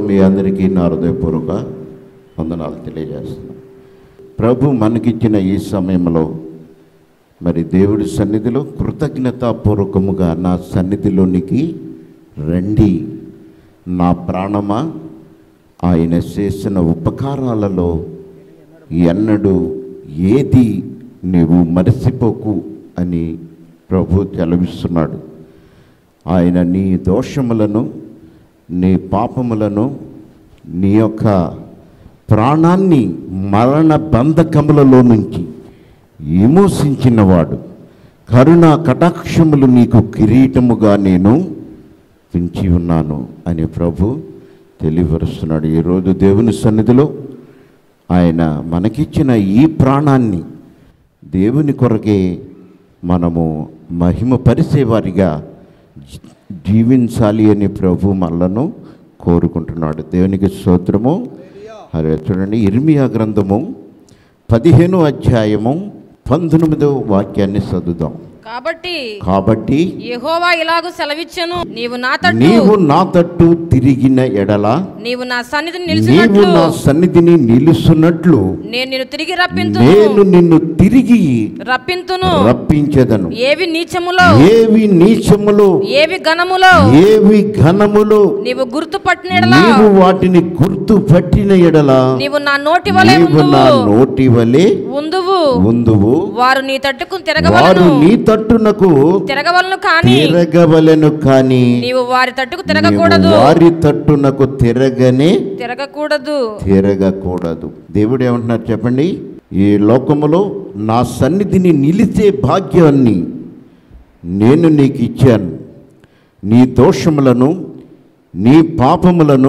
మీ అందరికీ నా హృదయపూర్వక వందనాలు తెలియజేస్తున్నాను ప్రభు మనకిచ్చిన ఈ సమయంలో మరి దేవుడి సన్నిధిలో కృతజ్ఞతాపూర్వకముగా నా సన్నిధిలోనికి రండి నా ప్రాణమా ఆయన చేసిన ఉపకారాలలో ఎన్నడూ ఏది నీవు మరచిపోకు అని ప్రభు సెలవిస్తున్నాడు ఆయన నీ దోషములను నీ పాపములను నీ యొక్క ప్రాణాన్ని మరణ బంధకములలో నుంచి విమోచించినవాడు కరుణ కటాక్షములు నీకు కిరీటముగా నేను పెంచి ఉన్నాను అని ప్రభు తెలియపరుస్తున్నాడు ఈరోజు దేవుని సన్నిధిలో ఆయన మనకిచ్చిన ఈ ప్రాణాన్ని దేవుని కొరకే మనము మహిమ పరిసేవారిగా జీ- జీవించాలి అని ప్రభు మనలను కోరుకుంటున్నాడు దేవునికి స్తోత్రము అదే చూడండి ఇర్మియా గ్రంథము పదిహేను అధ్యాయము పంతొమ్మిదో వాక్యాన్ని చదువుదాం కాబట్టి కాబట్టి యెహోవా ఇలాగు సెలవిచ్చెను నీవు నా తట్టు నీవు నా తట్టు తిరిగిన ఎడల నీవు నా సన్నిధిని నీవు నిలిచినట్లు నా సన్నిధిని నిలుస్తున్నట్లు నేను నిన్ను తిరిగి రప్పింతును నేను నిన్ను తిరిగి రప్పింతును రప్పించదను ఏవి నీచములో ఏవి నీచములు ఏవి ఘనములో ఏవి ఘనములు నీవు గుర్తుపట్టినడలా నీవు వాటిని గుర్తు పట్టిన ఎడల నీవు నా నోటి వలె నీవు నా ఉందువు నోటి వలె ఉందువు ఉందువు వారు నీ తట్టుకు వారు తిరగవలను నీ తట్టునకు తిరగవలను కానీ తిరగవలెను కాని నీవు వారి తట్టుకు నీవు తిరగకూడదు వారి తట్టునకు తిరగనే తిరగకూడదు తిరగకూడదు దేవుడు ఏమంటున్నారు చెప్పండి ఈ లోకములో నా సన్నిధిని నిలిచే భాగ్యాన్ని నేను నీకు ఇచ్చాను నీ దోషములను నీ పాపములను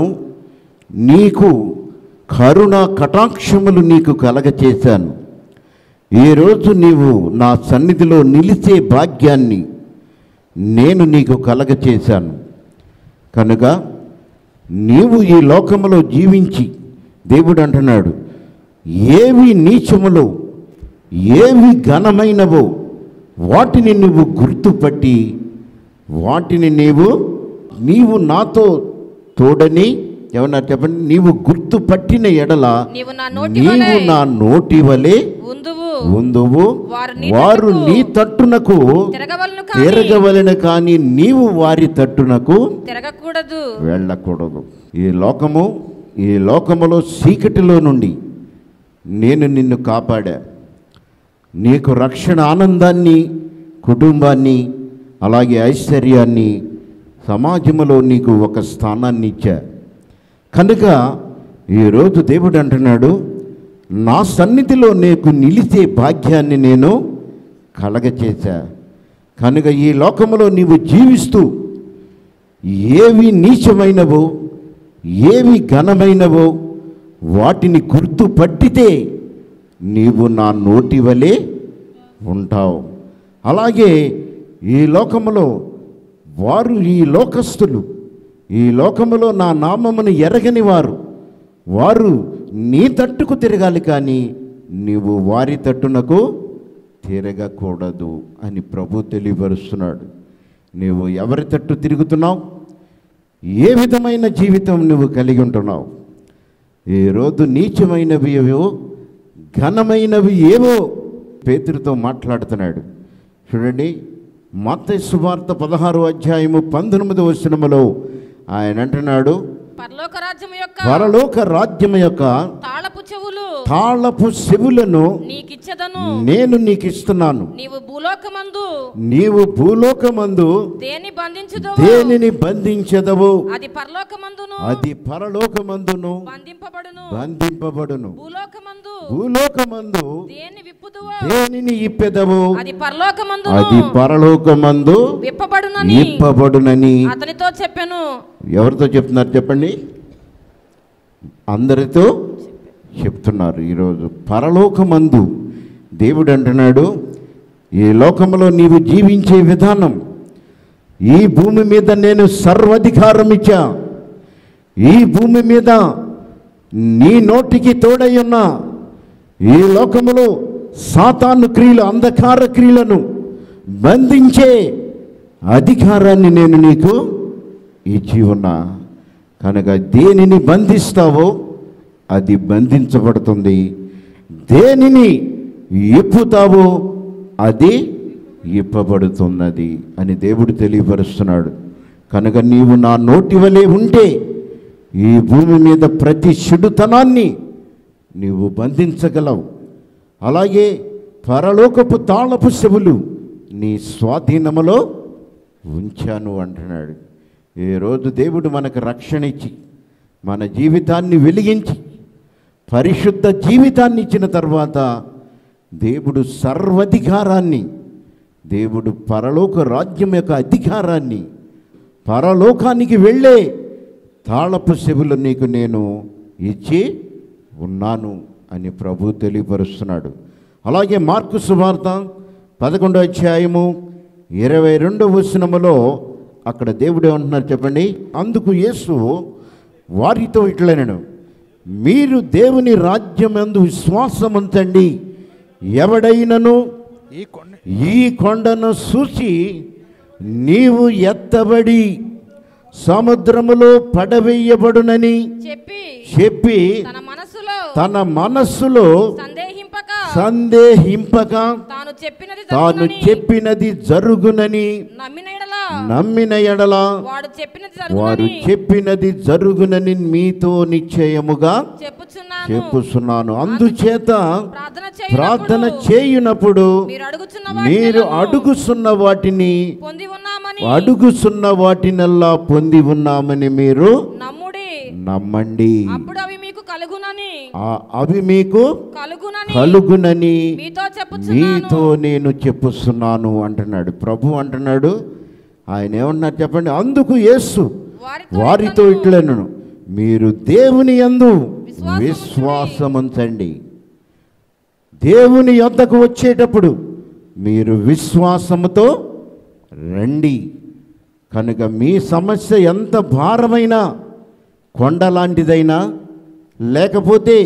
నీకు కరుణ కటాక్షములు నీకు కలగచేశాను ఈరోజు నీవు నా సన్నిధిలో నిలిచే భాగ్యాన్ని నేను నీకు కలగచేశాను కనుక నీవు ఈ లోకములో జీవించి దేవుడు అంటున్నాడు ఏవి నీచములో ఏవి ఘనమైనవో వాటిని నువ్వు గుర్తుపట్టి వాటిని నీవు నీవు నాతో తోడని ఏమన్నా చెప్పండి నీవు గుర్తుపట్టిన ఎడల నీవు నా నోటి నీవు వలె నా నోటి వలె ఉందువు ఉందువు వారు నీ వారు తట్టుకు నీ తట్టునకు తిరగవలను కానీ తిరగవలెను కానీ నీవు వారి తట్టునకు తిరగకూడదు వెళ్ళకూడదు ఈ లోకము ఈ లోకములో చీకటిలో నుండి నేను నిన్ను కాపాడా నీకు రక్షణ ఆనందాన్ని కుటుంబాన్ని అలాగే ఐశ్వర్యాన్ని సమాజంలో నీకు ఒక స్థానాన్ని ఇచ్చా కనుక ఈరోజు దేవుడు అంటున్నాడు నా సన్నిధిలో నీకు నిలిచే భాగ్యాన్ని నేను కలగచేశా కనుక ఈ లోకములో నీవు జీవిస్తూ ఏవి నీచమైనవో ఏవి ఘనమైనవో వాటిని గుర్తుపట్టితే నీవు నా నోటి వలె ఉంటావు అలాగే ఈ లోకములో వారు ఈ లోకస్తులు ఈ లోకములో నా నామమును ఎరగని వారు వారు నీ తట్టుకు తిరగాలి కానీ నీవు వారి తట్టునకు తిరగకూడదు అని ప్రభు తెలియపరుస్తున్నాడు నీవు ఎవరి తట్టు తిరుగుతున్నావు ఏ విధమైన జీవితం నువ్వు కలిగి ఉంటున్నావు ఈరోజు నీచమైనవి ఏవో ఘనమైనవి ఏవో పేతురితో మాట్లాడుతున్నాడు చూడండి మత్తయి సువార్త పదహారు అధ్యాయము పంతొమ్మిది వచనములో ఆయన అంటున్నాడు పరలోక రాజ్యం యొక్క పరలోక రాజ్యం యొక్క తాళపు చెవులు తాళపు చెవులను నీకిచ్చదను నేను నీకు ఇస్తున్నాను నీవు భూలోకమందు నీవు భూలోకమందు దేని బంధించుదో దేనిని బంధించదవు అది పరలోకమందును అది పరలోకమందును బంధింపబడును బంధింపబడును భూలోకమందు భూలోకమందు దేని విప్పుదువో దేనిని ఇప్పెదవు అది పరలోకమందును అది పరలోకమందు విప్పబడునని ఇప్పబడునని అతనితో చెప్పాను ఎవరితో చెప్తున్నారు చెప్పండి అందరితో చెప్తున్నారు ఈరోజు పరలోకమందు దేవుడు అంటున్నాడు ఈ లోకంలో నీవు జీవించే విధానం ఈ భూమి మీద నేను సర్వాధికారం ఇచ్చా ఈ భూమి మీద నీ నోటికి తోడై ఉన్నా ఈ లోకములో సాతాను క్రియలు అంధకార క్రియలను బంధించే అధికారాన్ని నేను నీకు ఇచ్చి ఉన్నా కనుక దేనిని బంధిస్తావో అది బంధించబడుతుంది దేనిని ఇప్పుతావో అది ఇప్పబడుతున్నది అని దేవుడు తెలియపరుస్తున్నాడు కనుక నీవు నా నోటి వలె ఉంటే ఈ భూమి మీద ప్రతి చెడుతనాన్ని నీవు బంధించగలవు అలాగే పరలోకపు తాళపు చెవులు నీ స్వాధీనములో ఉంచాను అంటున్నాడు ఏ రోజు దేవుడు మనకు రక్షణ ఇచ్చి మన జీవితాన్ని వెలిగించి పరిశుద్ధ జీవితాన్ని ఇచ్చిన తర్వాత దేవుడు సర్వధికారాన్ని దేవుడు పరలోక రాజ్యం యొక్క అధికారాన్ని పరలోకానికి వెళ్ళే తాళపు చెవులు నీకు నేను ఇచ్చి ఉన్నాను అని ప్రభు తెలియపరుస్తున్నాడు అలాగే మార్కు సువార్త పదకొండో అధ్యాయము ఇరవై రెండవ వచనములో అక్కడ దేవుడు ఏమంటున్నారు చెప్పండి అందుకు యేసు వారితో ఇట్లనను మీరు దేవుని రాజ్యమందు విశ్వాసముంచండి ఎవడైనను ఈ కొండ ఈ కొండను చూసి నీవు ఎత్తబడి సముద్రములో పడవేయబడునని చెప్పి చెప్పి తన మనసులో తన మనస్సులో సందేహింపక సందేహింపక తాను చెప్పినది తాను జరుగునని చెప్పినది జరుగునని నమ్మిన ఎడల నమ్మిన ఎడల వాడు చెప్పినది వారు జరుగునని చెప్పినది జరుగునని మీతో నిశ్చయముగా చెప్పుచున్నాను చెప్పుచున్నాను అందుచేత ప్రార్థన ప్రార్థన చేయునప్పుడు చేయునప్పుడు మీరు అడుగుచున్న మీరు వాటిని అడుగుతున్న వాటిని పొంది ఉన్నామని అడుగుతున్న వాటినల్లా పొంది ఉన్నామని మీరు నమ్ముడి నమ్మండి అప్పుడు అవి మీకు కలుగునని ఆ- అవి మీకు కలుగునని కలుగునని మీతో చెప్పుచున్నాను మీతో నేను చెప్పుస్తున్నాను అంటున్నాడు ప్రభు అంటున్నాడు ఆయన ఏమన్నారు చెప్పండి అందుకు యేసు వారితో వారితో ఇట్లనెను, ఇట్లను మీరు దేవుని యందు విశ్వాసముంచుడి. విశ్వాసముంచండి దేవుని యొద్దకు వచ్చేటప్పుడు మీరు విశ్వాసముతో రండి కనుక మీ సమస్య ఎంత భారమైనా కొండ లాంటిదైనా లేకపోతే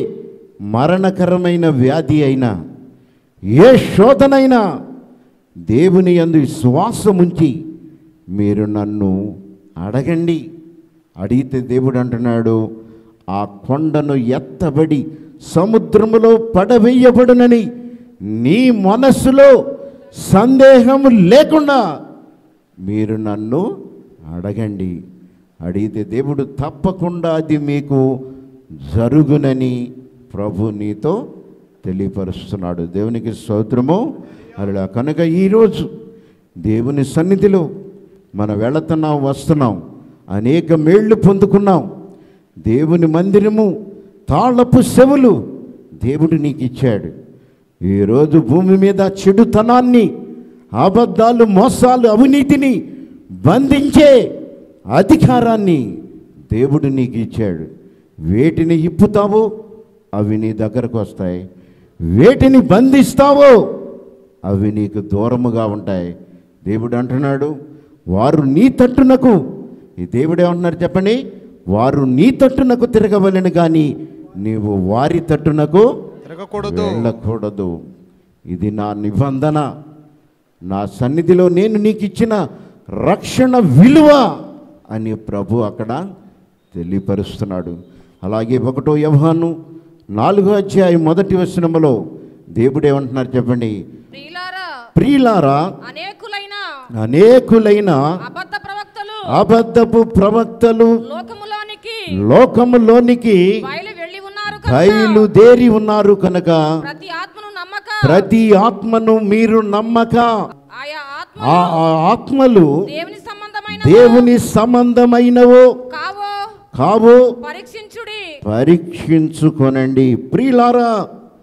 మరణకరమైన వ్యాధి అయినా ఏ శోధనైనా దేవుని యందు విశ్వాసముంచి మీరు నన్ను అడగండి అడిగితే దేవుడు అంటున్నాడు ఆ కొండను ఎత్తబడి సముద్రములో పడవేయబడునని నీ మనస్సులో సందేహం లేకుండా మీరు నన్ను అడగండి అడిగితే దేవుడు తప్పకుండా అది మీకు జరుగునని ప్రభు నీతో తెలియపరుస్తున్నాడు దేవునికి స్తోత్రము అలా కనుక ఈరోజు దేవుని సన్నిధిలో మనం వెళుతున్నాం వస్తున్నాం అనేక మేళ్ళు పొందుకున్నాం దేవుని మందిరము తాళపు సెవులు దేవుడు నీకు ఇచ్చాడు ఈరోజు భూమి మీద చెడుతనాన్ని అబద్ధాలు మోసాలు అవినీతిని బంధించే అధికారాన్ని దేవుడు నీకు ఇచ్చాడు వేటిని ఇప్పుతావో అవి నీ దగ్గరకు వస్తాయి వేటిని బంధిస్తావో అవి నీకు దూరముగా ఉంటాయి దేవుడు అంటున్నాడు వారు నీ తట్టునకు ఈ దేవుడు ఏమంటున్నారు చెప్పండి వారు నీ తట్టునకు తిరగవలెను కానీ నీవు వారి తట్టునకు తిరగకూడదు వెళ్ళకూడదు ఇది నా నిబంధన నా సన్నిధిలో నేను నీకు ఇచ్చిన రక్షణ విలువ అని ప్రభు అక్కడ తెలియపరుస్తున్నాడు అలాగే ఒకటో యవహాను నాలుగో అధ్యాయం మొదటి వచనములో దేవుడు ఏమంటున్నారు చెప్పండి ప్రియులారా ప్రియులారా అనేకులైన అనేకులైన అబద్ధ ప్రవక్తలు అబద్ధపు ప్రవక్తలు లోకములోనికి లోకములోనికి బయలు వెళ్ళి ఉన్నారు కనుక బయలుదేరి ఉన్నారు కనుక ప్రతి ఆత్మను నమ్మక ప్రతి ఆత్మను మీరు నమ్మక ఆయా ఆత్మ ఆ ఆ ఆత్మలు దేవుని సంబంధమైన దేవుని సంబంధమైనవో కావో కావో పరీక్షించుడి పరీక్షించుకొనండి ప్రియులారా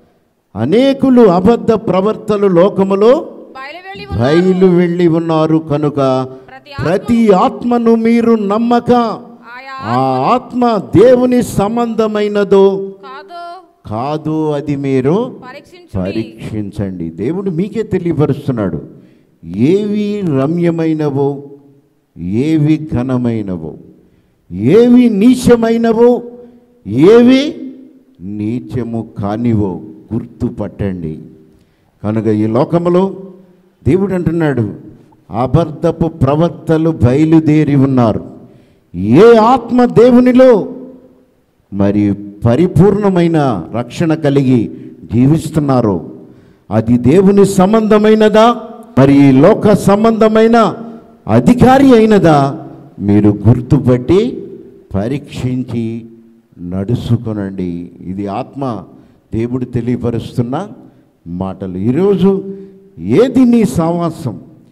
అనేకులు అబద్ధ ప్రవర్తలు లోకములో బయలు వెళ్ళి బయలు వెళ్ళి ఉన్నారు కనుక ప్రతి ప్రతి ఆత్మను మీరు నమ్మక ఆయా ఆ ఆత్మ దేవుని సంబంధమైనదో కాదో కాదు అది మీరు పరీక్షించుడి పరీక్షించండి దేవుడు మీకే తెలియపరుస్తున్నాడు ఏవి రమ్యమైనవో ఏవి ఘనమైనవో ఏవి నీచమైనవో ఏవి నీచము కానివో గుర్తుపట్టండి కనుక ఈ లోకములో దేవుడు అంటున్నాడు అబద్ధపు ప్రవక్తలు బయలుదేరి ఉన్నారు ఏ ఆత్మ దేవునిలో మరి పరిపూర్ణమైన రక్షణ కలిగి జీవిస్తున్నారో అది దేవుని సంబంధమైనదా మరి ఈ లోక సంబంధమైన అధికారి అయినదా మీరు గుర్తుపట్టి పరీక్షించి నడుచుకొనండి ఇది ఆత్మ దేవుడు తెలియపరుస్తున్న మాటలు ఈరోజు ఏది నీ సావాసం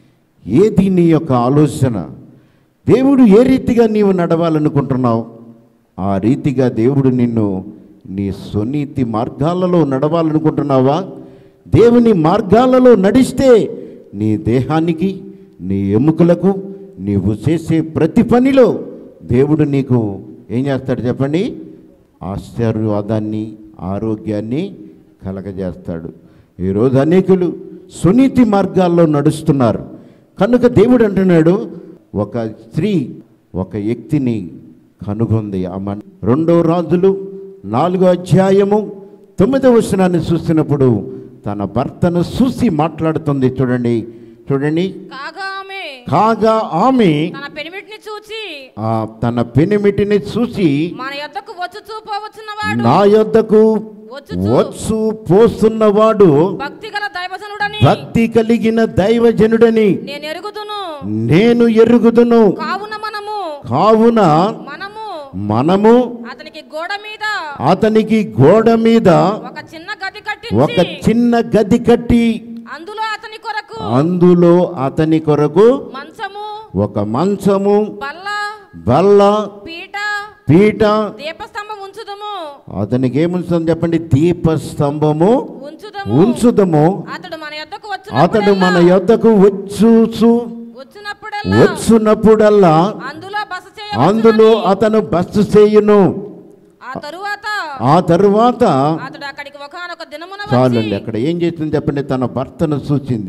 ఏది నీ యొక్క ఆలోచన దేవుడు ఏ రీతిగా నీవు నడవాలనుకుంటున్నావు ఆ రీతిగా దేవుడు నిన్ను నీ సునీతి మార్గాలలో నడవాలనుకుంటున్నావా దేవుని మార్గాలలో నడిస్తే నీ దేహానికి నీ ఎముకలకు నీవు చేసే ప్రతి పనిలో దేవుడు నీకు ఏం చేస్తాడు చెప్పండి ఆశీర్వాదాన్ని ఆరోగ్యాన్ని కలగజేస్తాడు ఈరోజు అనేకులు సునీతి మార్గాల్లో నడుస్తున్నారు కనుక దేవుడు అంటున్నాడు ఒక స్త్రీ ఒక వ్యక్తిని కనుగొంది ఆమె రెండో రాజులు నాలుగో అధ్యాయము తొమ్మిదవ వచనాన్ని చూసినప్పుడు తన భర్తను చూసి మాట్లాడుతుంది చూడండి చూడండి కాగా ఆమె కాగా ఆమె తన పెనిమిటిని చూచి ఆ తన పెనిమిటిని చూసి మన యొద్దకు వచ్చుచూ పోవచ్చున్నవాడు నా యొద్దకు వచ్చుచు వచ్చు పోస్తున్నవాడు భక్తి గల దైవజనుడని భక్తి కలిగిన దైవజనుడని నేను ఎరుగుదును నేను ఎరుగుదును కావున మనము కావున మనము మనము అతనికి గోడ మీద అతనికి గోడ మీద ఒక చిన్న గది ఒక కట్టించి చిన్న గది కట్టి అందులో అతని కొరకు అందులో అతని కొరకు మంచము ఒక మంచము బల్ల బల్ల పీట పీట దీపస్తంభం ఉంచుదము అతనికి ఏముంచుతుంది చెప్పండి దీపస్తంభము ఉంచుదము ఉంచుదము అతడు మన యొద్దకు అతడు మన వచ్చినప్పుడల్లా యొద్దకు వచ్చుచు వచ్చినప్పుడల్లా వచ్చినప్పుడల్లా అందులో బస అందులో చేయవచ్చునని అతను బస్సు చేయును ఆ తరువాత ఆ తరువాత అతడు అక్కడికి ఒకనొక దినమున చాలండి వచ్చి అక్కడ ఏం చేస్తుంది చెప్పండి తన భర్తను చూచింది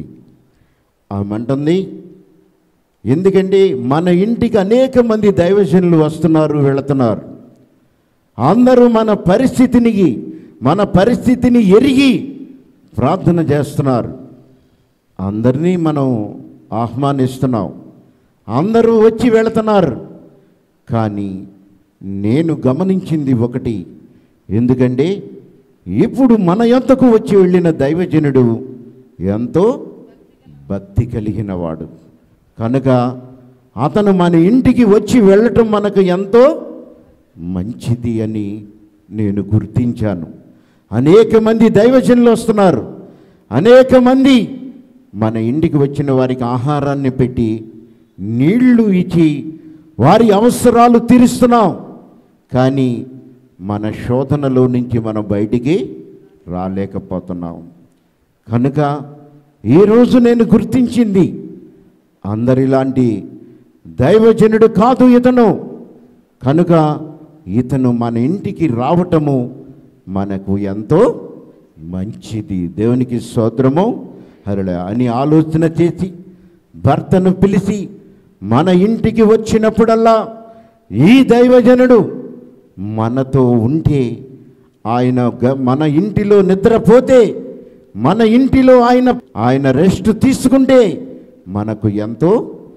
ఆమె అంటుంది ఎందుకంటే మన ఇంటికి అనేక మంది దైవజనులు వస్తున్నారు వెళుతున్నారు అందరూ మన పరిస్థితిని మన పరిస్థితిని ఎరిగి ప్రార్థన చేస్తున్నారు అందరినీ మనం ఆహ్వానిస్తున్నాం అందరూ వచ్చి వెళుతున్నారు కానీ నేను గమనించింది ఒకటి ఎందుకంటే ఇప్పుడు మన యొద్దకు వచ్చి వెళ్ళిన దైవజనుడు ఎంతో భక్తి కలిగిన వాడు కనుక అతను మన ఇంటికి వచ్చి వెళ్ళటం మనకు ఎంతో మంచిది అని నేను గుర్తించాను అనేక మంది దైవజనులు వస్తున్నారు అనేక మంది మన ఇంటికి వచ్చిన వారికి ఆహారాన్ని పెట్టి నీళ్లు ఇచ్చి వారి అవసరాలు తీరుస్తున్నాం కానీ మన శోధనలో నుంచి మనం బయటికి రాలేకపోతున్నాం కనుక ఈరోజు నేను గుర్తించింది అందరిలాంటి దైవజనుడు కాదు ఇతను కనుక ఇతను మన ఇంటికి రావటము మనకు ఎంతో మంచిది దేవునికి స్తోత్రము హరుడ అని ఆలోచన చేసి భర్తను పిలిచి మన ఇంటికి వచ్చినప్పుడల్లా ఈ దైవజనుడు మనతో ఉంటే ఆయన గ- మన ఇంటిలో నిద్రపోతే మన ఇంటిలో ఆయన ఆయన రెస్ట్ తీసుకుంటే మనకు ఎంతో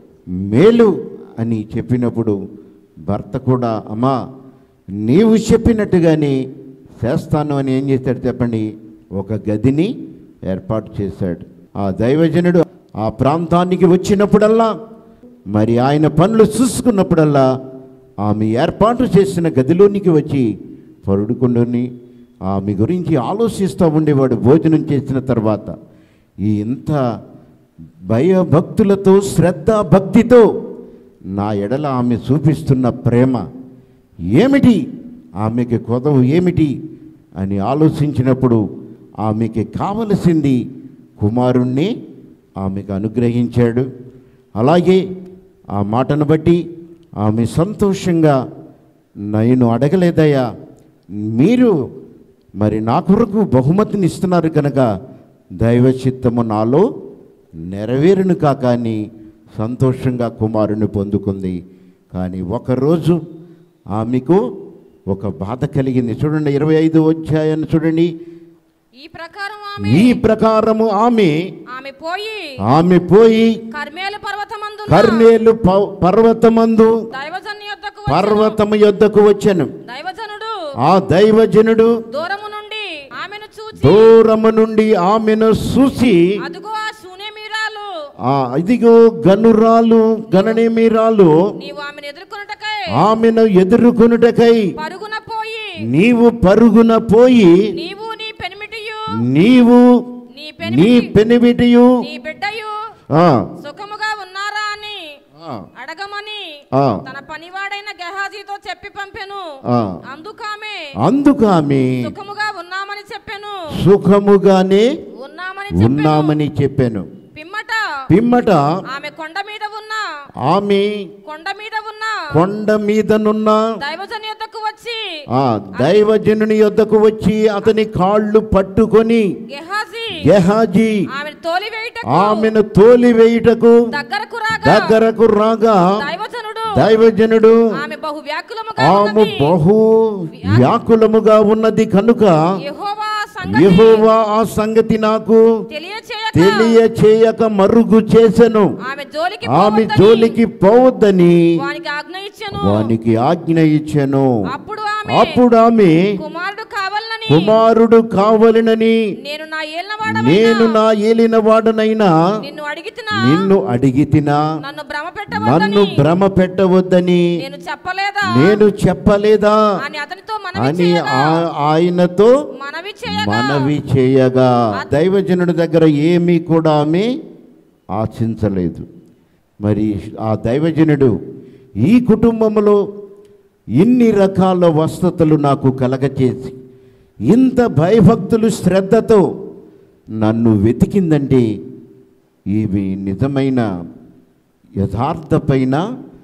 మేలు అని చెప్పినప్పుడు భర్త కూడా అమ్మా నీవు చెప్పినట్టుగానే చేస్తాను అని ఏం చేశాడు చెప్పండి ఒక గదిని ఏర్పాటు చేశాడు ఆ దైవజనుడు ఆ ప్రాంతానికి వచ్చినప్పుడల్లా మరి ఆయన పనులు చూసుకున్నప్పుడల్లా ఆమె ఏర్పాటు చేసిన గదిలోనికి వచ్చి పరుడుకుండుని ఆమె గురించి ఆలోచిస్తూ ఉండేవాడు భోజనం చేసిన తర్వాత ఈ ఇంత భయభక్తులతో శ్రద్ధ భక్తితో నా ఎడల ఆమె చూపిస్తున్న ప్రేమ ఏమిటి ఆమెకి కొదవు ఏమిటి అని ఆలోచించినప్పుడు ఆమెకి కావలసింది కుమారుణ్ణి ఆమెకు అనుగ్రహించాడు అలాగే ఆ మాటను బట్టి ఆమె సంతోషంగా నేను అడగలేదయ్యా మీరు మరి నా కొరకు బహుమతిని ఇస్తున్నారు కనుక దైవ చిత్తము నాలో నెరవేరును కాక అని సంతోషంగా కుమారుని పొందుకుంది కానీ ఒకరోజు ఆమెకు ఒక బాధ కలిగింది చూడండి ఇరవై ఐదు అధ్యాయాన్ని చూడండి ఈ ప్రకారం ఆమె ఈ ప్రకారము ఆమె ఆమె పోయి ఆమె పోయి కర్మేలు పర్వతమందు కర్నేలు ప- పర్వతమందు దైవజన్య యొద్దకు వచ్చెను. పర్వతము యొద్దకు వచ్చాను దైవజనుడు ఆ దైవజనుడు దూరము నుండి ఆమెను చూచి దూరము నుండి ఆమెను చూసి అదుగో ఆ శూన్యమీరాలు ఆ ఇదిగో గనురాలు గణనేమిరాలు నీవు ఆమెను ఎదుర్కొనుటకై ఆమెను ఎదుర్కొనుటకై పరుగున పోయి నీవు పరుగున పోయి నీవు నీ పెనిమిటియు నీవు నీ నీ పెనిమిటి పెనిమిటియు నీ బిడ్డయు ఆ, సుఖముగా ఉన్నారా అని ఆ, అడగమని ఆ, తన పనివాడైన గెహాజీతో చెప్పి పంపెను ఆ. అందుకామె అందుకు ఆమె సుఖముగా ఉన్నామని చెప్పాను సుఖముగానే ఉన్నామని చెప్పాను ఉన్నామని చెప్పాను పిమ్మట పిమ్మట ఆమె కొండ మీద ఉన్న ఆమె కొండ మీద ఉన్న కొండ మీదనున్న దైవజన్ యొద్దకు వచ్చి ఆ దైవజనుని యొద్దకు వచ్చి అతని కాళ్ళు పట్టుకొని గెహాజీ గెహాజీ ఆమెను తోలివేయుటకు ఆమెను తోలివేయుటకు దగ్గరకు రాగా దగ్గరకు రాగా దైవజనుడు దైవజనుడు ఆమె బహు వ్యాకులముగా ఆమె ఉన్నది బహు వ్యాకులముగా ఉన్నది కనుక యెహోవా సంగతి యెహోవా ఆ సంగతి నాకు తెలియచేయక తెలియచేయక మరుగు చేసెను ఆమె జోలికి ఆమె పోవద్దని జోలికి పోవద్దని వానికి ఆజ్ఞ ఇచ్చెను వానికి ఆజ్ఞ ఇచ్చెను అప్పుడు ఆమె అప్పుడు ఆమె కుమారుడు కావాలని కుమారుడు కావలనని నేను నా నేను ఏలినవాడవైన నా ఏలిన వాడనైనా నిన్ను అడిగితినా నిన్ను అడిగితినా నన్ను భ్రమ నన్ను పెట్టవద్దని భ్రమ పెట్టవద్దని నేను చెప్పలేదా నేను చెప్పలేదా అని అతనితో మనవి అని చేయగా ఆ- ఆయనతో మనవి చేయగా మనవి చేయగా దైవజనుడి దగ్గర ఏమీ కూడా ఆమె ఆశించలేదు మరి ఆ దైవజనుడు ఈ కుటుంబంలో ఇన్ని రకాల వసతులు నాకు కలగచేసి ఇంత భయభక్తులు శ్రద్ధతో నన్ను వెతికిందంటే ఇవి నిజమైన యథార్థపైన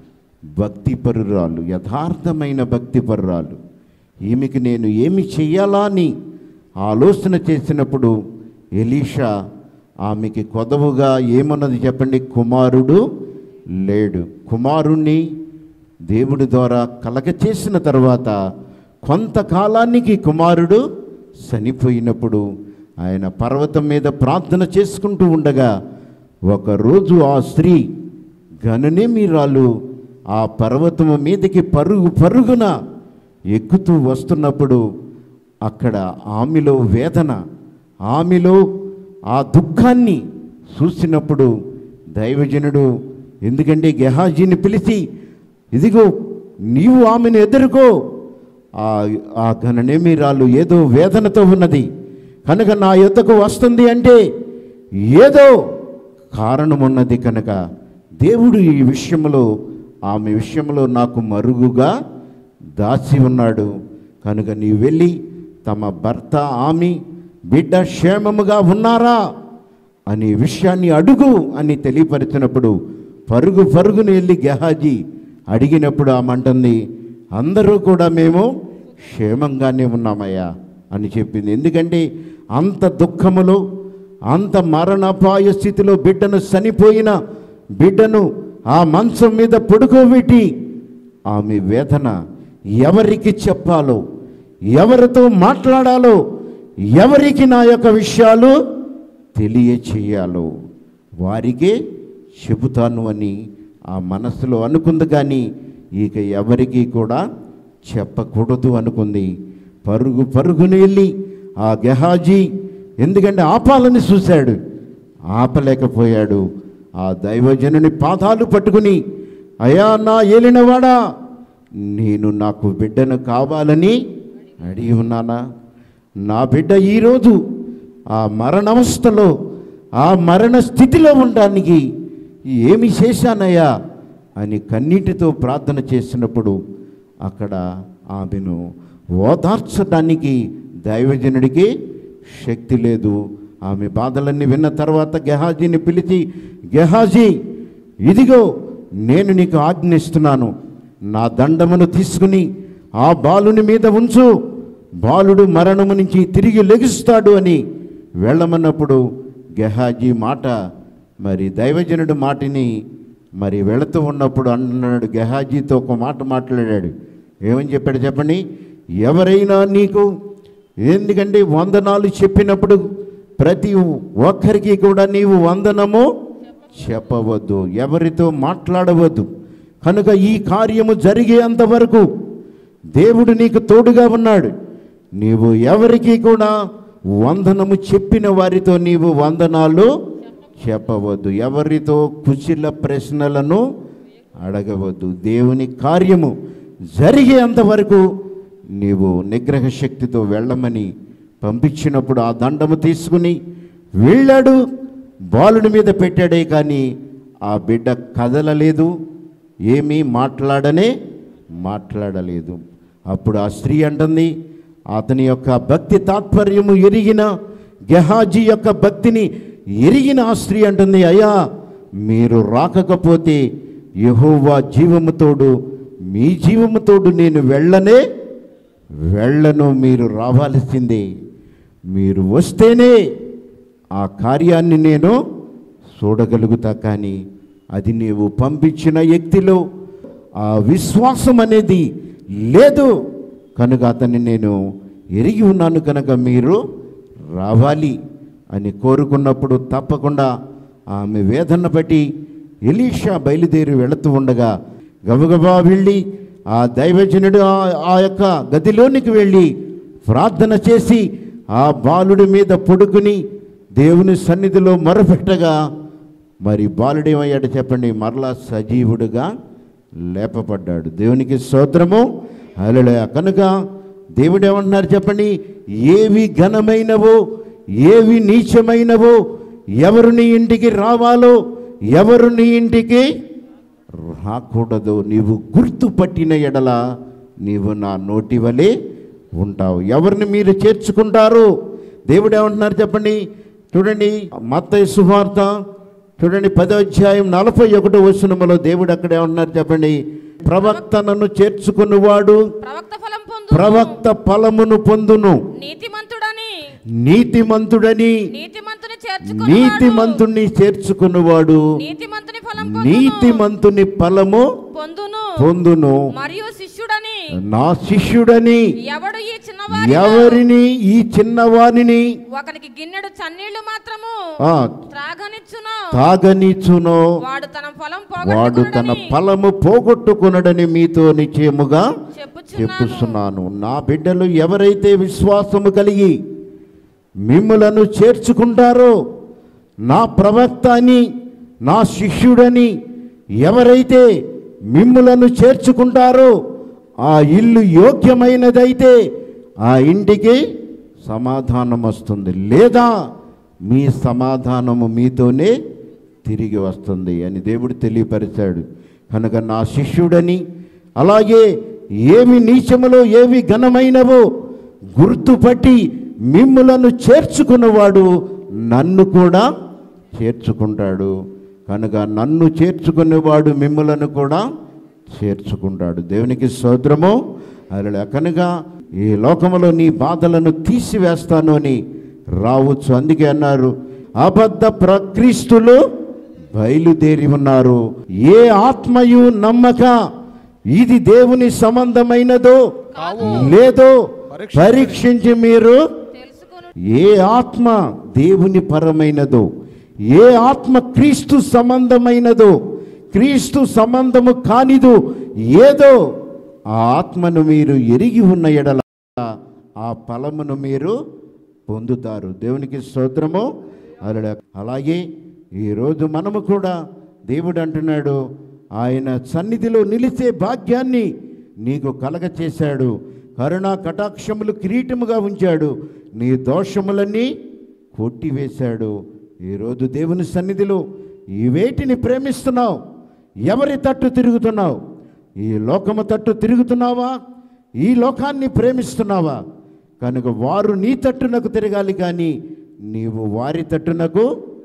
భక్తిపరురాలు యథార్థమైన భక్తిపరురాలు ఈమెకి నేను ఏమి చెయ్యాలా అని ఆలోచన చేసినప్పుడు ఎలీషా ఆమెకి కొదవుగా ఏమన్నది చెప్పండి కుమారుడు లేడు కుమారుణ్ణి దేవుడి ద్వారా కలగ చేసిన తర్వాత కొంతకాలానికి కుమారుడు చనిపోయినప్పుడు ఆయన పర్వతం మీద ప్రార్థన చేసుకుంటూ ఉండగా ఒకరోజు ఆ స్త్రీ గనునేమిరాలు ఆ పర్వతము మీదకి పరుగు పరుగున ఎక్కుతూ వస్తున్నప్పుడు అక్కడ ఆమెలో వేదన ఆమెలో ఆ దుఃఖాన్ని చూసినప్పుడు దైవజనుడు ఎందుకంటే గెహాజీని పిలిచి ఇదిగో నీవు ఆమెను ఎదుర్కో ఆ ఆ గణనేమిరాలు ఏదో వేదనతో ఉన్నది కనుక నా యొద్దకు వస్తుంది అంటే ఏదో కారణం ఉన్నది కనుక దేవుడు ఈ విషయంలో ఆమె విషయంలో నాకు మరుగుగా దాచి ఉన్నాడు కనుక నీవు వెళ్ళి తమ భర్త ఆమె బిడ్డ క్షేమముగా ఉన్నారా అనే విషయాన్ని అడుగు అని తెలియపరిచినప్పుడు పరుగు పరుగుని వెళ్ళి గెహాజీ అడిగినప్పుడు ఆమె అంటుంది అందరూ కూడా మేము క్షేమంగానే ఉన్నామయ్యా అని చెప్పింది ఎందుకంటే అంత దుఃఖములో అంత మరణాపాయ స్థితిలో బిడ్డను చనిపోయిన బిడ్డను ఆ మంచం మీద పడుకోబెట్టి ఆమె వేదన ఎవరికి చెప్పాలో ఎవరితో మాట్లాడాలో ఎవరికి నా యొక్క విషయాలు తెలియచేయాలో వారికే చెబుతాను అని ఆ మనసులో అనుకుంది కానీ ఇక ఎవరికి కూడా చెప్పకూడదు అనుకుంది పరుగు పరుగుని వెళ్ళి ఆ గెహాజీ ఎందుకంటే ఆపాలని చూశాడు ఆపలేకపోయాడు ఆ దైవజనుని పాదాలు పట్టుకుని అయా నా ఏలినవాడా నేను నాకు బిడ్డను కావాలని అడిగి ఉన్నానా నా బిడ్డ ఈరోజు ఆ మరణవస్థలో ఆ మరణ స్థితిలో ఉండడానికి ఏమి చేశానయ్యా అని కన్నీటితో ప్రార్థన చేసినప్పుడు అక్కడ ఆమెను ఓదార్చడానికి దైవజనుడికి శక్తి లేదు ఆమె బాధలన్నీ విన్న తర్వాత గెహాజీని పిలిచి గెహాజీ ఇదిగో నేను నీకు ఆజ్ఞిస్తున్నాను నా దండమును తీసుకుని ఆ బాలుని మీద ఉంచు బాలుడు మరణము నుంచి తిరిగి లెగుస్తాడు అని వెళ్ళమన్నప్పుడు గెహాజీ మాట మరి దైవజనుడు మాటిని మరి వెళుతూ ఉన్నప్పుడు అన్నాడు గెహాజీతో ఒక మాట మాట్లాడాడు ఏమని చెప్పాడు చెప్పండి ఎవరైనా నీకు ఎందుకంటే వందనాలు చెప్పినప్పుడు ప్రతి ఒక్కరికి కూడా నీవు వందనము చెప్పవద్దు ఎవరితో మాట్లాడవద్దు కనుక ఈ కార్యము జరిగేంత వరకు దేవుడు నీకు తోడుగా ఉన్నాడు నీవు ఎవరికి కూడా వందనము చెప్పిన వారితో నీవు వందనాలు చెప్పవద్దు ఎవరితో కుశల ప్రశ్నలను అడగవద్దు దేవుని కార్యము జరిగేంత వరకు నీవు నిగ్రహ శక్తితో వెళ్ళమని పంపించినప్పుడు ఆ దండము తీసుకుని వెళ్ళాడు బాలుడి మీద పెట్టాడే కానీ ఆ బిడ్డ కదలలేదు ఏమీ మాట్లాడనే మాట్లాడలేదు అప్పుడు ఆ స్త్రీ అంటుంది అతని యొక్క భక్తి తాత్పర్యము ఎరిగిన గెహాజీ యొక్క భక్తిని ఎరిగిన ఆ స్త్రీ అంటుంది అయ్యా మీరు రాకపోతే యెహోవా జీవముతోడు మీ జీవముతోడు నేను వెళ్ళనే వెళ్ళను మీరు రావాల్సిందే మీరు వస్తేనే ఆ కార్యాన్ని నేను చూడగలుగుతా కానీ అది నీవు పంపించిన వ్యక్తిలో ఆ విశ్వాసం అనేది లేదు కనుక అతన్ని నేను ఎరిగి ఉన్నాను కనుక మీరు రావాలి అని కోరుకున్నప్పుడు తప్పకుండా ఆమె వేదన బట్టి ఎలీషా బయలుదేరి వెళుతూ ఉండగా గబగబా వెళ్ళి ఆ దైవజనుడు ఆ- ఆ యొక్క గదిలోనికి వెళ్ళి ప్రార్థన చేసి ఆ బాలుడి మీద పడుకుని దేవుని సన్నిధిలో మొరపెట్టగా మరి బాలుడు ఏమయ్యాడు చెప్పండి మరలా సజీవుడుగా లేపపడ్డాడు దేవునికి స్తోత్రము హల్లెలూయా కనుక దేవుడు ఏమంటున్నారు చెప్పండి ఏవి ఘనమైనవో ఏవి నీచమైనవో ఎవరు నీ ఇంటికి రావాలో ఎవరు నీ ఇంటికి రాకూడదు నీవు గుర్తుపట్టిన ఎడల నీవు నా నోటి వలె ఉంటావు ఎవరిని మీరు చేర్చుకుంటారు దేవుడు ఏమంటున్నారు చెప్పండి చూడండి మత్తయి సువార్త చూడండి పదో అధ్యాయం నలభై ఒకటో వచనములో దేవుడు అక్కడ ఏమంటున్నారు చెప్పండి ప్రవక్తనను చేర్చుకున్నవాడు ప్రవక్త ఫలం పొందు ప్రవక్త ఫలమును పొందును నీతిమంతుడని నీతిమంతుడని నీతిమంతుని చేర్చుకుని నీతిమంతుణ్ణి చేర్చుకున్నవాడు నీతిమంతుని ఫలం పొందును నీతిమంతుని ఫలము పొందును పొందును మరియు శిష్యుడని నా శిష్యుడని ఎవడు ఈ చిన్నవారి ఎవరిని ఈ చిన్నవానిని ఒకనికి గిన్నెడు చన్నీళ్లు మాత్రము ఆ, త్రాగనిచ్చును తాగనిచ్చునో వాడు తన ఫలం వాడు తన పోగొట్టుకునడని ఫలము పోగొట్టుకునడని మీతో నిశ్చయముగా చెప్పుచున్నాను చెప్పుస్తున్నాను నా బిడ్డలు ఎవరైతే విశ్వాసము కలిగి మిమ్ములను చేర్చుకుంటారో నా ప్రవక్త అని నా శిష్యుడని ఎవరైతే మిమ్ములను చేర్చుకుంటారో ఆ ఇల్లు యోగ్యమైనదైతే ఆ ఇంటికి సమాధానం వస్తుంది లేదా మీ సమాధానము మీతోనే తిరిగి వస్తుంది అని దేవుడు తెలియపరిచాడు కనుక నా శిష్యుడని అలాగే ఏవి నీచములో ఏవి ఘనమైనవో గుర్తుపట్టి మిమ్ములను చేర్చుకున్నవాడు నన్ను కూడా చేర్చుకుంటాడు కనుక నన్ను చేర్చుకునేవాడు మిమ్ములను కూడా చేర్చుకుంటాడు దేవునికి సోదరము అలా కనుక ఈ లోకములో నీ బాధలను తీసివేస్తాను అని రావచ్చు అందుకే అన్నారు అబద్ధ ప్రక్రీస్తులు బయలుదేరి ఉన్నారు ఏ ఆత్మయు నమ్మక ఇది దేవుని సంబంధమైనదో లేదో పరీక్షించి మీరు తెలుసుకును ఏ ఆత్మ దేవుని పరమైనదో ఏ ఆత్మ క్రీస్తు సంబంధమైనదో క్రీస్తు సంబంధము కానిదో ఏదో ఆ ఆత్మను మీరు ఎరిగి ఉన్న ఎడల ఆ ఫలమును మీరు పొందుతారు దేవునికి స్తోత్రము అలా అలాగే ఈరోజు మనము కూడా దేవుడు అంటున్నాడు ఆయన సన్నిధిలో నిలిచే భాగ్యాన్ని నీకు కలగ చేశాడు కరుణా కటాక్షములు కిరీటముగా ఉంచాడు నీ దోషములన్నీ కొట్టివేశాడు ఈరోజు దేవుని సన్నిధిలో ఈ వేటిని ప్రేమిస్తున్నావు ఎవరి తట్టు తిరుగుతున్నావు ఈ లోకము తట్టు తిరుగుతున్నావా ఈ లోకాన్ని ప్రేమిస్తున్నావా కనుక వారు నీ తట్టునకు తిరగాలి కానీ నీవు వారి తట్టునకు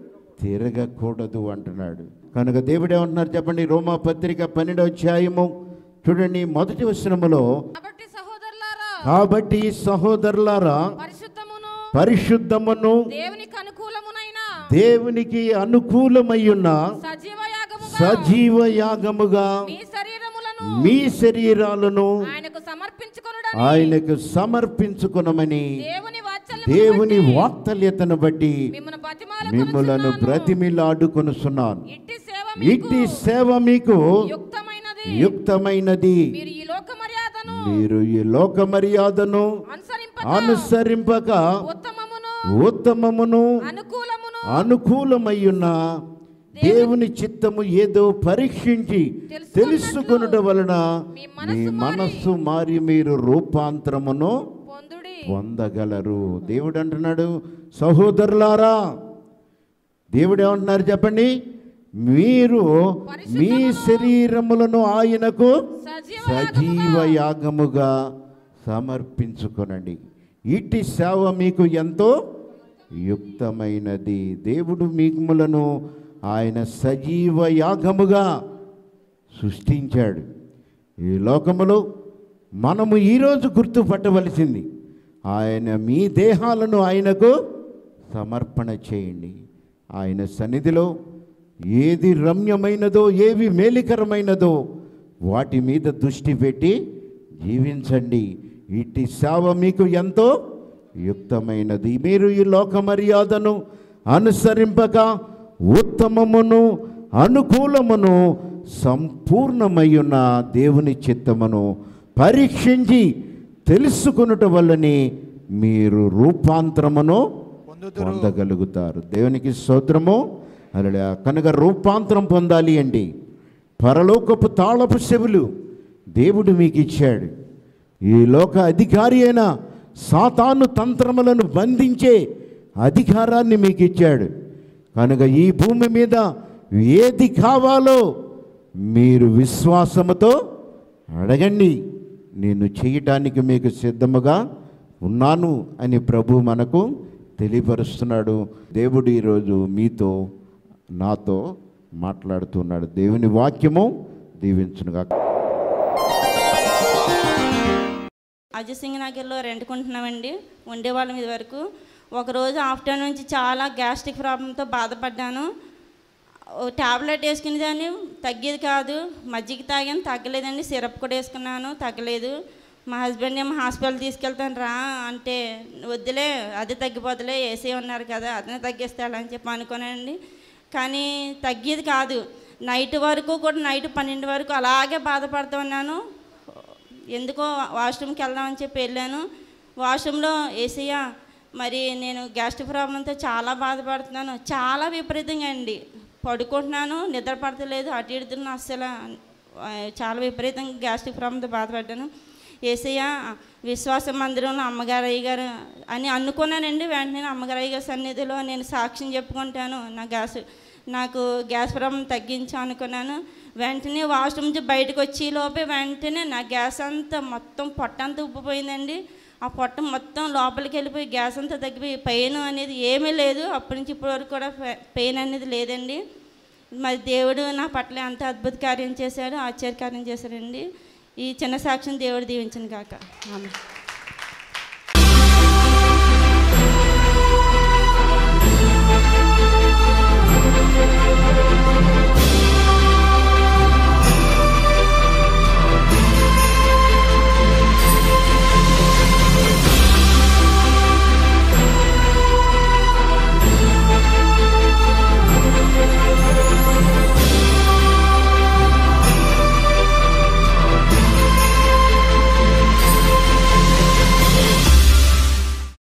తిరగకూడదు అంటున్నాడు కనుక దేవుడు ఏమంటున్నారు చెప్పండి రోమా పత్రిక పన్నెండవ అధ్యాయము చూడండి మొదటి వచనములో కాబట్టి సహోదరులారా కాబట్టి సహోదరులారా పరిశుద్ధమును పరిశుద్ధమును దేవునికి అనుకూలమునైన దేవునికి అనుకూలమయ్యున్న సజీవ యాగముగా సజీవ యాగముగా మీ శరీరములను మీ శరీరాలను ఆయనకు సమర్పించుకొనుడని ఆయనకు సమర్పించుకునమని దేవుని వాత్సల్యమును దేవుని బట్టి వాత్సల్యతను బట్టి మిమ్మల్ని మిమ్మలను బతిమాలకొనుచున్నాను. బ్రతిమిలాడుకొనుచున్నాను ఇట్టి సేవ మీకు ఇట్టి సేవ మీకు యుక్తమైనది యుక్తమైనది మీరు ఈ లోక మర్యాదను మీరు ఈ లోక మర్యాదను అనుసరింపక అనుసరింపక ఉత్తమమును ఉత్తమమును అనుకూలమును అనుకూలమయ్యున్న దేవుని చిత్తము ఏదో పరీక్షించి తెలుసుకొనుట వలన మీ మీ మనస్సు మనస్సు మారి మీరు రూపాంతరమును పొందుడి పొందగలరు దేవుడు అంటున్నాడు సహోదరులారా దేవుడు ఏమంటున్నారు చెప్పండి మీరు మీ శరీరములను ఆయనకు సజీవ సజీవ యాగముగా సమర్పించుకొనండి ఇట్టి సేవ మీకు ఎంతో యుక్తమైనది దేవుడు మిమ్మలను ఆయన సజీవ యాగముగా సృష్టించాడు ఈ లోకములో మనము ఈరోజు గుర్తుపట్టవలసింది ఆయన మీ దేహాలను ఆయనకు సమర్పణ చేయండి ఆయన సన్నిధిలో ఏది రమ్యమైనదో ఏవి మేలికరమైనదో వాటి మీద దృష్టి పెట్టి జీవించండి ఇట్టి సేవ మీకు ఎంతో యుక్తమైనది మీరు ఈ లోక మర్యాదను అనుసరింపక ఉత్తమమును అనుకూలమును సంపూర్ణమయ్యున్న దేవుని చిత్తమును పరీక్షించి తెలుసుకొనుట వల్లనే మీరు రూపాంతరమును పొందుదురు పొందగలుగుతారు దేవునికి స్తోత్రము అలా కనుక రూపాంతరం పొందాలి అండి పరలోకపు తాళపు చెవులు దేవుడు మీకు ఇచ్చాడు ఈ లోక అధికారి అయిన సాతాను తంత్రములను బంధించే అధికారాన్ని మీకు ఇచ్చాడు కనుక ఈ భూమి మీద ఏది కావాలో మీరు విశ్వాసముతో అడగండి నేను చేయటానికి మీకు సిద్ధముగా ఉన్నాను అని ప్రభు మనకు తెలియపరుస్తున్నాడు దేవుడు ఈరోజు మీతో నాతో మాట్లాడుతున్నాడు దేవుని వాక్యము దీవించునుగా అజయ్ సింగ్ నగర్లో రెంట్కుంటున్నామండి ఉండేవాళ్ళం ఇది వరకు ఒకరోజు ఆఫ్టర్నూన్ నుంచి చాలా గ్యాస్ట్రిక్ ప్రాబ్లంతో బాధపడ్డాను ఓ టాబ్లెట్ వేసుకునే దాన్ని తగ్గేది కాదు మజ్జిగ తాగాను తగ్గలేదండి సిరప్ కూడా వేసుకున్నాను తగ్గలేదు మా హస్బెండ్ ఏమో హాస్పిటల్ తీసుకెళ్తాను రా అంటే వద్దులే అది తగ్గిపోతులే ఏసీ ఉన్నారు కదా అతనే తగ్గిస్తాడని చెప్పి అనుకున్నానండి కానీ తగ్గేది కాదు నైట్ వరకు కూడా నైట్ పన్నెండు వరకు అలాగే బాధపడుతూ ఉన్నాను ఎందుకో వాష్రూమ్కి వెళ్దామని చెప్పి వెళ్ళాను వాష్రూమ్లో ఏసయ్య మరి నేను గ్యాస్ట్రిక్ ప్రాబ్లంతో చాలా బాధపడుతున్నాను చాలా విపరీతంగా అండి పడుకుంటున్నాను నిద్ర పడతలేదు అటు ఇడుతున్నా అస్సలు ఆ, చాలా విపరీతంగా గ్యాస్ట్రిక్ ప్రాబ్లంతో బాధపడ్డాను ఏసయ్య విశ్వాస మందిరంలో అమ్మగారు అయ్య గారు అని అనుకున్నానండి వెంటనే అమ్మగారు అయ్య గారి సన్నిధిలో నేను సాక్ష్యం చెప్పుకుంటాను నా గ్యాస్ నాకు గ్యాస్ ప్రాబ్లం తగ్గించు అనుకున్నాను వెంటనే వాష్రూమ్ నుంచి బయటకు వచ్చి లోపే వెంటనే నా గ్యాస్ అంతా మొత్తం పొట్ట అంతా ఉబ్బిపోయిందండి ఆ పొట్ట మొత్తం లోపలికి వెళ్ళిపోయి గ్యాస్ అంతా తగ్గిపోయి పెయిన్ అనేది ఏమీ లేదు అప్పటి నుంచి ఇప్పటి వరకు కూడా పెయిన్ అనేది లేదండి మరి దేవుడు నా పట్ల అంత అద్భుత కార్యం చేశాడు ఆశ్చర్య కార్యం చేశాడండి ఈ చిన్న సాక్ష్యం దేవుడు దీవించను కాక ఆమె